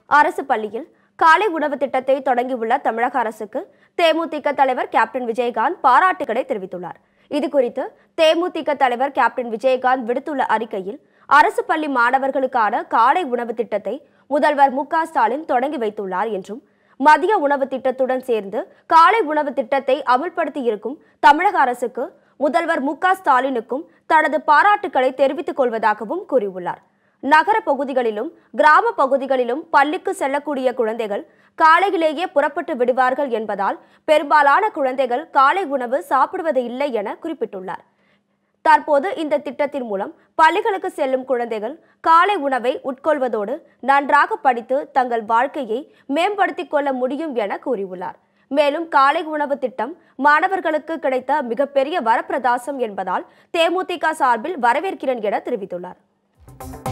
அரசு பள்ளியில் காலை உணவு திட்டத்தை தொடங்கியுள்ள தமிழக அரசுக்கு தேமுதிக தலைவர் கேப்டன் விஜயகாந்த் பாராட்டுகளை தெரிவித்துள்ளார் இது குறித்து தேமுதிக தலைவர் கேப்டன் விஜயகாந்த் விடுத்துள்ள அறிக்கையில் அரசு பள்ளி மாணவர்களுக்கான காலை உணவு திட்டத்தை முதல்வர் மு க ஸ்டாலின் தொடங்கி வைத்துள்ளார் என்றும் மதிய உணவு திட்டத்துடன் சேர்ந்து காலை உணவு திட்டத்தை அமல்படுத்தி இருக்கும் தமிழக அரசுக்கு முதல்வர் மு க ஸ்டாலினுக்கும் தனது பாராட்டுக்களை தெரிவித்துக் கொள்வதாகவும் கூறியுள்ளார் நகர பகுதிகளிலும் கிராம பகுதிகளிலும் பள்ளிக்கு செல்லக்கூடிய குழந்தைகள் காலையிலேயே புறப்பட்டு விடுவார்கள் என்பதால் பெரும்பாலான குழந்தைகள் காலை உணவு சாப்பிடுவது இல்லை என குறிப்பிட்டுள்ளார் தற்போது இந்த திட்டத்தின் மூலம் பள்ளிகளுக்கு செல்லும் குழந்தைகள் காலை உணவை உட்கொள்வதோடு நன்றாக படித்து தங்கள் வாழ்க்கையை மேம்படுத்திக் கொள்ள முடியும் என கூறியுள்ளார் மேலும் காலை உணவு திட்டம் மாணவர்களுக்கு கிடைத்த மிகப்பெரிய வரப்பிரதாசம் என்பதால் தேமுதிக சார்பில் வரவேற்கிறேன் என தெரிவித்துள்ளார்